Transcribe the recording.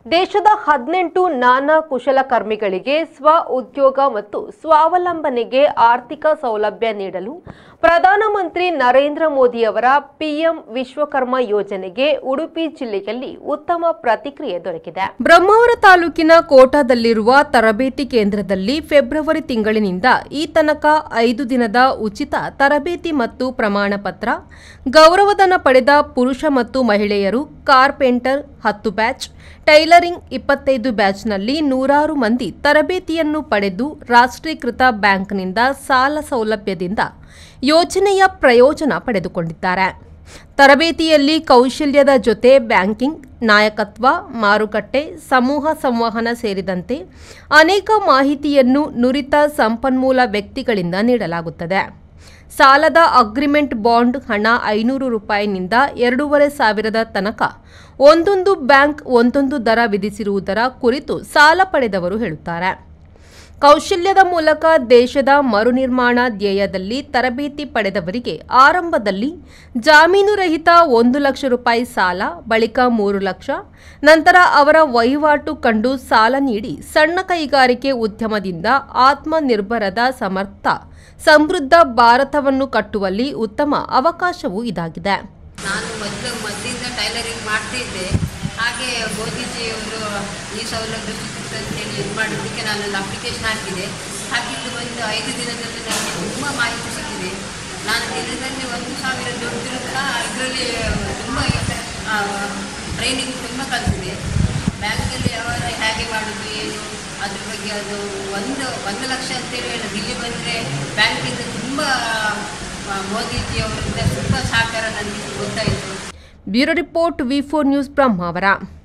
ದೇಶದ ಹದಿನೆಂಟು ನಾನಾ ಕುಶಲಕರ್ಮಿಗಳಿಗೆ ಸ್ವ ಉದ್ಯೋಗ ಮತ್ತು ಸ್ವಾವಲಂಬನೆಗೆ ಆರ್ಥಿಕ ಸೌಲಭ್ಯ ನೀಡಲು ಪ್ರಧಾನಮಂತ್ರಿ ನರೇಂದ್ರ ಮೋದಿಯವರ ಪಿಎಂ ವಿಶ್ವಕರ್ಮ ಯೋಜನೆಗೆ ಉಡುಪಿ ಜಿಲ್ಲೆಯಲ್ಲಿ ಉತ್ತಮ ಪ್ರತಿಕ್ರಿಯೆ ದೊರಕಿದೆ ಬ್ರಹ್ಮಾವರ ತಾಲೂಕಿನ ಕೋಟಾದಲ್ಲಿರುವ ತರಬೇತಿ ಕೇಂದ್ರದಲ್ಲಿ ಫೆಬ್ರವರಿ ತಿಂಗಳಿನಿಂದ ಈ ತನಕ ಐದು ದಿನದ ಉಚಿತ ತರಬೇತಿ ಮತ್ತು ಪ್ರಮಾಣ ಪತ್ರ ಗೌರವಧನ ಪಡೆದ ಪುರುಷ ಮತ್ತು ಮಹಿಳೆಯರು ಕಾರ್ಪೆಂಟರ್ ಹತ್ತು ಬ್ಯಾಚ್ ಟೈಲರಿಂಗ್ ಇಪ್ಪತ್ತೈದು ಬ್ಯಾಚ್ನಲ್ಲಿ ನೂರಾರು ಮಂದಿ ತರಬೇತಿಯನ್ನು ಪಡೆದು ರಾಷ್ಟ್ರೀಕೃತ ಬ್ಯಾಂಕ್ನಿಂದ ಸಾಲ ಸೌಲಭ್ಯದಿಂದ ಯೋಜನೆಯ ಪ್ರಯೋಜನ ಪಡೆದುಕೊಂಡಿದ್ದಾರೆ ತರಬೇತಿಯಲ್ಲಿ ಕೌಶಲ್ಯದ ಜೊತೆ ಬ್ಯಾಂಕಿಂಗ್ ನಾಯಕತ್ವ ಮಾರುಕಟ್ಟೆ ಸಮೂಹ ಸಂವಹನ ಸೇರಿದಂತೆ ಅನೇಕ ಮಾಹಿತಿಯನ್ನು ನುರಿತ ಸಂಪನ್ಮೂಲ ವ್ಯಕ್ತಿಗಳಿಂದ ನೀಡಲಾಗುತ್ತದೆ ಸಾಲದ ಅಗ್ರಿಮೆಂಟ್ ಬಾಂಡ್ ಹಣ ಐನೂರು ರೂಪಾಯಿನಿಂದ ಎರಡೂವರೆ ಸಾವಿರದ ತನಕ ಒಂದೊಂದು ಬ್ಯಾಂಕ್ ಒಂದೊಂದು ದರ ವಿಧಿಸಿರುವುದರ ಕುರಿತು ಸಾಲ ಪಡೆದವರು ಹೇಳುತ್ತಾರೆ ಕೌಶಲ್ಯದ ಮೂಲಕ ದೇಶದ ಮರುನಿರ್ಮಾಣ ಧ್ಯೇಯದಲ್ಲಿ ತರಬೇತಿ ಪಡೆದವರಿಗೆ ಆರಂಭದಲ್ಲಿ ಜಾಮೀನು ರಹಿತ ಒಂದು ಲಕ್ಷ ರೂಪಾಯಿ ಸಾಲ ಬಳಿಕ ಮೂರು ಲಕ್ಷ ನಂತರ ಅವರ ವಹಿವಾಟು ಕಂಡು ಸಾಲ ನೀಡಿ ಸಣ್ಣ ಕೈಗಾರಿಕೆ ಉದ್ಯಮದಿಂದ ಆತ್ಮನಿರ್ಭರದ ಸಮರ್ಥ ಸಮೃದ್ಧ ಭಾರತವನ್ನು ಕಟ್ಟುವಲ್ಲಿ ಉತ್ತಮ ಅವಕಾಶವೂ ಇದಾಗಿದೆ ನಾನು ಮೊದಲು ಮೊದಲಿಂದ ಟೈಲರಿಂಗ್ ಮಾಡ್ತಿದ್ದೆ ಹಾಗೆ ಮೋದಿಜಿಯವರು ಈ ಸೌಲಭ್ಯ ಸಿಗುತ್ತೆ ಅಂತೇಳಿ ಇದು ಮಾಡಿದ್ದಕ್ಕೆ ನಾನು ಒಂದು ಅಪ್ಲಿಕೇಶನ್ ಹಾಕಿದೆ ಹಾಕಿದ್ದು ಒಂದು ಐದು ದಿನದಲ್ಲಿ ನನಗೆ ತುಂಬ ಮಾಹಿತಿ ಸಿಕ್ಕಿದೆ ನಾನು ದಿನದಲ್ಲಿ ಒಂದು ಸಾವಿರ ದುಡ್ಡು ಸಹ ಇದರಲ್ಲಿ ತುಂಬ ಟ್ರೈನಿಂಗ್ ತುಂಬ ಕಲಿತಿದೆ ಬ್ಯಾಂಕಲ್ಲಿ ಯಾವ ಹೇಗೆ ಮಾಡೋದು ಏನು ಅದ್ರ ಬಗ್ಗೆ ಅದು ಒಂದು ಒಂದು ಲಕ್ಷ ಅಂತೇಳಿ ಹೇಳಿ ಇಲ್ಲಿ ಬಂದರೆ ಬ್ಯಾಂಕಿಂದ ತುಂಬ ಆ, ಮೋದಿಜಿಯವರಿಂದ ತುಂಬ ಸಹಕಾರ ನನಗೆ ಗೊತ್ತಾಯಿತು bureau report V four news Brahmavar